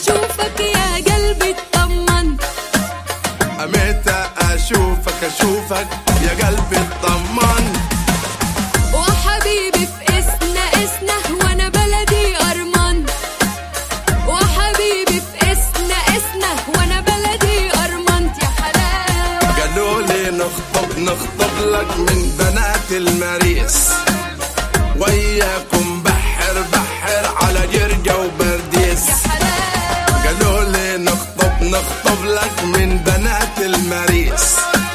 اشوفك يا قلبي اطمن متى اشوفك اشوفك يا قلبي اطمن وحبيبي في اسنا اسنا وانا بلدي ارمن وحبيبي في اسنا اسنا وانا بلدي ارمنت يا حلاوه قالوا لي نخطب نخطب لك من بنات المريس وياكم بحر بحر على جرجة وبرديس يا حلاوه قالوا لي نخطب نخطب لك من بنات المريس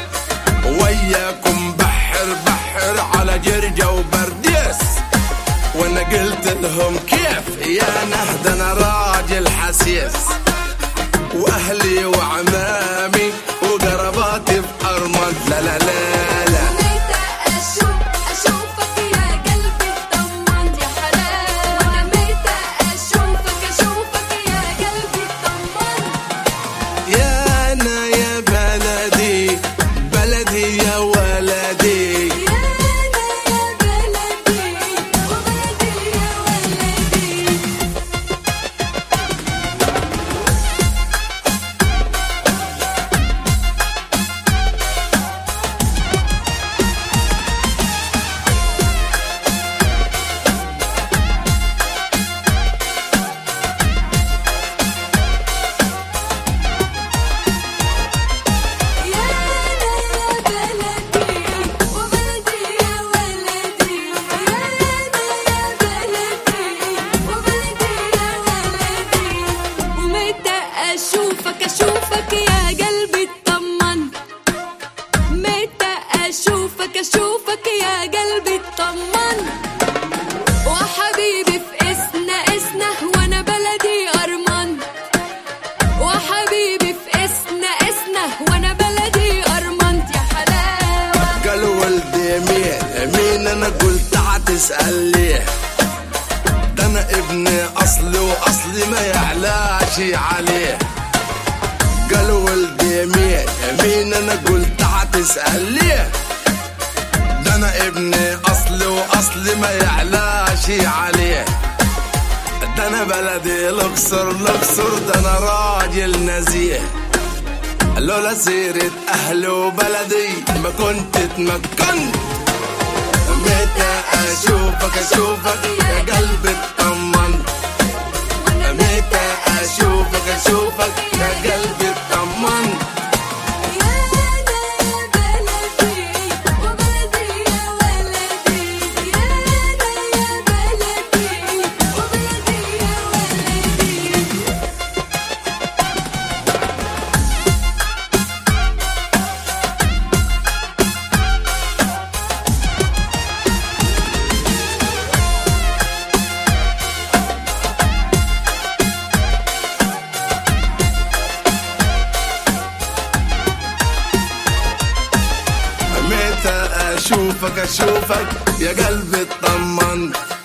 وياكم بحر بحر على جرجة وبرديس وانا قلت لهم كيف يا نهد انا راجل حسيس واهلي وعمامي وقرباتي في ارمد لا لا لا لا متى اشوف اشوفك يا قلبي اطمن يا حلاوه وانا متى اشوفك اشوفك يا قلبي اطمن يا انا يا بلدي بلدي يا ولدي يا انا يا بلدي وبلدي يا ولدي يا أنا يا بلدي وبلدي يا ولدي يا أنا يا بلدي وبلدي يا ولدي ومتى أشوفك أشوفك يا قلبي اطمن متى أشوفك أشوفك يا قلبي اطمن وحبيبي في اسنا اسنا وانا بلدي ارمن وحبيبي في اسنا اسنا وانا بلدي ارمنت يا حلاوه قال ولدي مين مين انا قلت عتسأل ليه ده انا ابني اصلي واصلي ما يعلاش عليه قال ولدي مين مين انا قلت عتسأل ليه ده انا ابني اصلي واصلي ما يعلاش عليه ده انا بلدي الاقصر الاقصر ده انا راجل نزيه لولا سيرة أهلي وبلدي ما كنت اتمكنت متى أشوفك أشوفك يا قلبي اطمن وانا متى أشوفك أشوفك يا قلبي اطمن يا انا يا بلدي وبلدي يا ولدي يا انا يا بلدي وبلدي يا ولدي متى أشوفك أشوفك يا قلبي اطمن